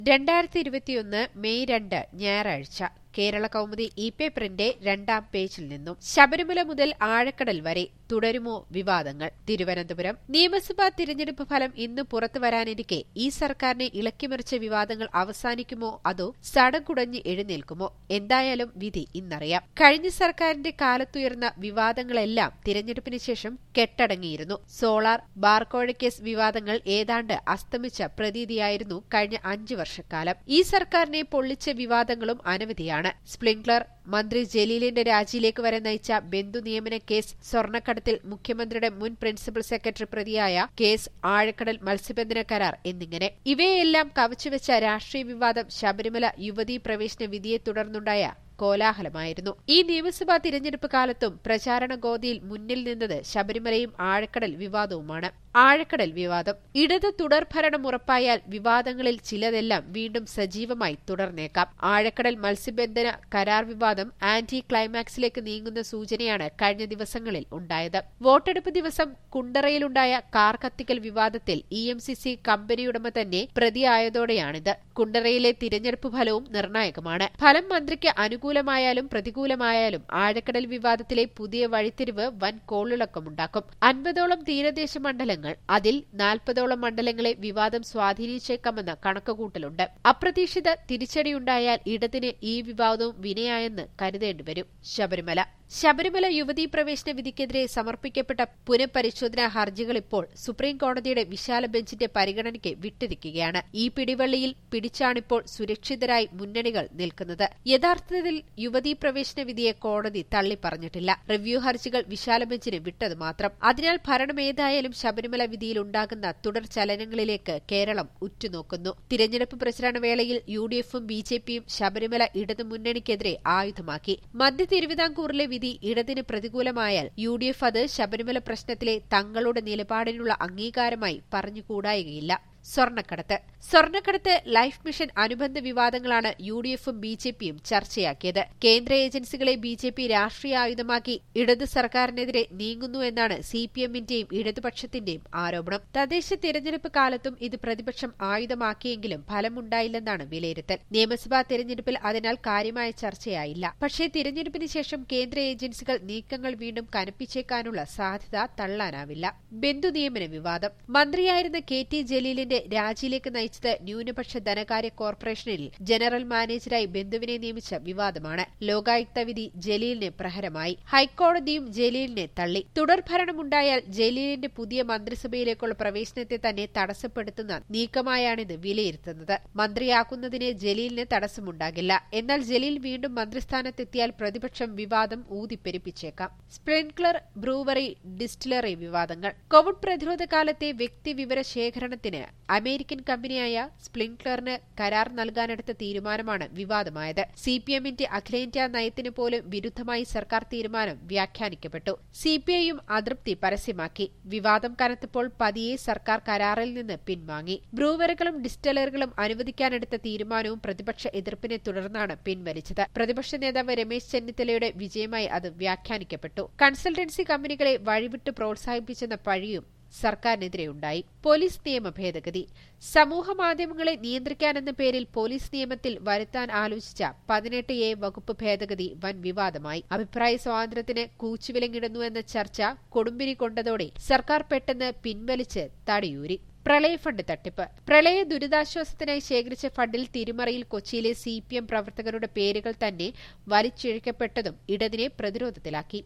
രണ്ടായിരത്തി ഇരുപത്തിയൊന്ന് മെയ് രണ്ട് ഞായറാഴ്ച കേരള കൗമുദി ഇ പേപ്പറിന്റെ രണ്ടാം പേജിൽ നിന്നും ശബരിമല മുതൽ ആഴക്കടൽ വരെ തുടരുമോ വിവാദങ്ങൾ തിരുവനന്തപുരം നിയമസഭാ തിരഞ്ഞെടുപ്പ് ഫലം ഇന്ന് പുറത്തു വരാനിരിക്കെ ഈ സർക്കാരിനെ ഇളക്കിമറിച്ച വിവാദങ്ങൾ അവസാനിക്കുമോ അതോ സടകുടഞ്ഞ് എഴുന്നേൽക്കുമോ എന്തായാലും വിധി ഇന്നറിയാം കഴിഞ്ഞ സർക്കാരിന്റെ കാലത്തുയർന്ന വിവാദങ്ങളെല്ലാം തിരഞ്ഞെടുപ്പിന് ശേഷം കെട്ടടങ്ങിയിരുന്നു സോളാർ ബാർക്കോഴ കേസ് വിവാദങ്ങൾ ഏതാണ്ട് അസ്തമിച്ച പ്രതീതിയായിരുന്നു കഴിഞ്ഞ അഞ്ചു വർഷക്കാലം ഈ സർക്കാരിനെ പൊള്ളിച്ച വിവാദങ്ങളും അനവധിയാണ് സ്പ്രിംഗ്ലർ മന്ത്രി ജലീലിന്റെ രാജിയിലേക്ക് വരെ നയിച്ച ബന്ധു നിയമന കേസ് സ്വർണ്ണക്കടത്തിൽ മുഖ്യമന്ത്രിയുടെ മുൻ പ്രിൻസിപ്പൽ സെക്രട്ടറി പ്രതിയായ കേസ് ആഴക്കടൽ മത്സ്യബന്ധന കരാർ എന്നിങ്ങനെ ഇവയെല്ലാം കവച്ചുവെച്ച രാഷ്ട്രീയ വിവാദം ശബരിമല യുവതീ പ്രവേശന വിധിയെ തുടർന്നുണ്ടായ കോലാഹലമായിരുന്നു ഈ നിയമസഭാ തിരഞ്ഞെടുപ്പ് കാലത്തും പ്രചാരണ ഗോതിയിൽ മുന്നിൽ നിന്നത് ശബരിമലയും ആഴക്കടൽ വിവാദവുമാണ് ആഴക്കടൽ വിവാദം ഇടത് തുടർഭരണം ഉറപ്പായാൽ വിവാദങ്ങളിൽ ചിലതെല്ലാം വീണ്ടും സജീവമായി തുടർന്നേക്കാം ആഴക്കടൽ മത്സ്യബന്ധന കരാർ വിവാദം ആന്റി ക്ലൈമാക്സിലേക്ക് നീങ്ങുന്ന സൂചനയാണ് കഴിഞ്ഞ ദിവസങ്ങളിൽ ഉണ്ടായത് വോട്ടെടുപ്പ് ദിവസം കുണ്ടറയിലുണ്ടായ കാർ കത്തിക്കൽ വിവാദത്തിൽ ഇ എം സി സി കമ്പനിയുടമ തന്നെ പ്രതിയായതോടെയാണിത് കുണ്ടറയിലെ തിരഞ്ഞെടുപ്പ് ഫലവും നിർണായകമാണ് ഫലം മന്ത്രിക്ക് അനുകൂലമായാലും പ്രതികൂലമായാലും ആഴക്കടൽ വിവാദത്തിലെ പുതിയ വഴിത്തിരിവ് വൻ കോളിളക്കമുണ്ടാക്കും അൻപതോളം തീരദേശ മണ്ഡലങ്ങൾ അതിൽ നാൽപ്പതോളം മണ്ഡലങ്ങളെ വിവാദം സ്വാധീനിച്ചേക്കാമെന്ന കണക്കുകൂട്ടലുണ്ട് അപ്രതീക്ഷിത തിരിച്ചടിയുണ്ടായാൽ ഇടതിന് ഈ വിവാദവും വിനയായെന്ന് കരുതേണ്ടിവരും ശബരിമല ശബരിമല യുവതീ പ്രവേശന വിധിക്കെതിരെ സമർപ്പിക്കപ്പെട്ട പുനഃപരിശോധനാ ഹർജികൾ ഇപ്പോൾ സുപ്രീം കോടതിയുടെ വിശാല ബെഞ്ചിന്റെ പരിഗണനയ്ക്ക് വിട്ടിരിക്കുകയാണ് ഈ പിടിവള്ളിയിൽ പിടിച്ചാണിപ്പോൾ സുരക്ഷിതരായി മുന്നണികൾ നിൽക്കുന്നത് യഥാർത്ഥത്തിൽ യുവതീ പ്രവേശന വിധിയെ കോടതി തള്ളിപ്പറഞ്ഞിട്ടില്ല റിവ്യൂ ഹർജികൾ വിശാല ബെഞ്ചിന് വിട്ടത് മാത്രം അതിനാൽ ഭരണമേതായാലും ശബരിമല വിധിയിൽ ഉണ്ടാകുന്ന തുടർ ചലനങ്ങളിലേക്ക് കേരളം ഉറ്റുനോക്കുന്നു തിരഞ്ഞെടുപ്പ് പ്രചരണ വേളയിൽ യു ഡി എഫും ബി ജെ പിയും ശബരിമല ഇടതുമുന്നണിക്കെതിരെ ആയുധമാക്കി മധ്യ തിരുവിതാംകൂറിലെ വിധി ഇടതിന് പ്രതികൂലമായാൽ യു ഡി എഫ് അത് ശബരിമല പ്രശ്നത്തിലെ തങ്ങളുടെ നിലപാടിനുള്ള അംഗീകാരമായി പറഞ്ഞുകൂടായികയില്ല സ്വർണ്ണക്കടത്ത് സ്വർണ്ണക്കടത്ത് ലൈഫ് മിഷൻ അനുബന്ധ വിവാദങ്ങളാണ് യു ഡി എഫും ബി ജെ പിയും ചർച്ചയാക്കിയത് കേന്ദ്ര ഏജൻസികളെ ബി ജെ പി രാഷ്ട്രീയ ആയുധമാക്കി ഇടത് സർക്കാരിനെതിരെ നീങ്ങുന്നു എന്നാണ് സി പി എമ്മിന്റെയും ഇടതുപക്ഷത്തിന്റെയും ആരോപണം തദ്ദേശ തിരഞ്ഞെടുപ്പ് കാലത്തും ഇത് പ്രതിപക്ഷം ആയുധമാക്കിയെങ്കിലും ഫലമുണ്ടായില്ലെന്നാണ് വിലയിരുത്തൽ നിയമസഭാ തിരഞ്ഞെടുപ്പിൽ അതിനാൽ കാര്യമായ ചർച്ചയായില്ല പക്ഷേ തിരഞ്ഞെടുപ്പിന് ശേഷം കേന്ദ്ര ഏജൻസികൾ നീക്കങ്ങൾ വീണ്ടും കനപ്പിച്ചേക്കാനുള്ള സാധ്യത തള്ളാനാവില്ല ബന്ധു നിയമന വിവാദം മന്ത്രിയായിരുന്ന കെ ടി ജലീലിന്റെ ഗവൺമെന്റ് രാജിയിലേക്ക് നയിച്ചത് ന്യൂനപക്ഷ ധനകാര്യ കോർപ്പറേഷനിൽ ജനറൽ മാനേജരായി ബന്ധുവിനെ നിയമിച്ച വിവാദമാണ് ലോകായുക്ത വിധി ജലീലിന് പ്രഹരമായി ഹൈക്കോടതിയും ജലീലിനെ തള്ളി തുടർഭരണമുണ്ടായാൽ ജലീലിന്റെ പുതിയ മന്ത്രിസഭയിലേക്കുള്ള പ്രവേശനത്തെ തന്നെ തടസ്സപ്പെടുത്തുന്ന നീക്കമായാണിത് വിലയിരുത്തുന്നത് മന്ത്രിയാക്കുന്നതിന് ജലീലിന് തടസ്സമുണ്ടാകില്ല എന്നാൽ ജലീൽ വീണ്ടും മന്ത്രിസ്ഥാനത്തെത്തിയാൽ പ്രതിപക്ഷം വിവാദം ഊതിപ്പെരുപ്പിച്ചേക്കാം സ്പ്രിംഗ്ലർ ബ്രൂവറി ഡിസ്റ്റിലറി വിവാദങ്ങൾ കോവിഡ് പ്രതിരോധ കാലത്തെ വ്യക്തിവിവര ശേഖരണത്തിന് അമേരിക്കൻ കമ്പനിയായ സ്പ്ലിംഗ്ലറിന് കരാർ നൽകാനെടുത്ത തീരുമാനമാണ് വിവാദമായത് സി പി എമ്മിന്റെ അഖിലേന്ത്യാ നയത്തിന് പോലും വിരുദ്ധമായി സർക്കാർ തീരുമാനം വ്യാഖ്യാനിക്കപ്പെട്ടു സി പി ഐയും അതൃപ്തി പരസ്യമാക്കി വിവാദം കനത്തപ്പോൾ പതിയെ സർക്കാർ കരാറിൽ നിന്ന് പിൻവാങ്ങി ബ്രൂവറുകളും ഡിസ്റ്റിലറുകളും അനുവദിക്കാനെടുത്ത തീരുമാനവും പ്രതിപക്ഷ എതിർപ്പിനെ തുടർന്നാണ് പിൻവലിച്ചത് പ്രതിപക്ഷ നേതാവ് രമേശ് ചെന്നിത്തലയുടെ വിജയമായി അത് വ്യാഖ്യാനിക്കപ്പെട്ടു കൺസൾട്ടൻസി കമ്പനികളെ വഴിവിട്ട് പ്രോത്സാഹിപ്പിച്ചെന്ന പഴിയും സർക്കാരിനെതിരെയുണ്ടായി പോലീസ് നിയമ ഭേദഗതി സമൂഹമാധ്യമങ്ങളെ നിയന്ത്രിക്കാനെന്ന പേരിൽ പോലീസ് നിയമത്തിൽ വരുത്താൻ ആലോചിച്ച പതിനെട്ട് എ വകുപ്പ് ഭേദഗതി വൻ വിവാദമായി അഭിപ്രായ സ്വാതന്ത്ര്യത്തിന് കൂച്ചുവിലങ്ങിടുന്നു എന്ന ചർച്ച കൊടുമ്പിരി കൊണ്ടതോടെ സർക്കാർ പെട്ടെന്ന് പിൻവലിച്ച് തടിയൂരി പ്രളയ ഫണ്ട് തട്ടിപ്പ് പ്രളയ ദുരിതാശ്വാസത്തിനായി ശേഖരിച്ച ഫണ്ടിൽ തിരുമറയിൽ കൊച്ചിയിലെ സി പി എം പ്രവർത്തകരുടെ പേരുകൾ തന്നെ വലിച്ചിഴക്കപ്പെട്ടതും ഇടതിനെ പ്രതിരോധത്തിലാക്കി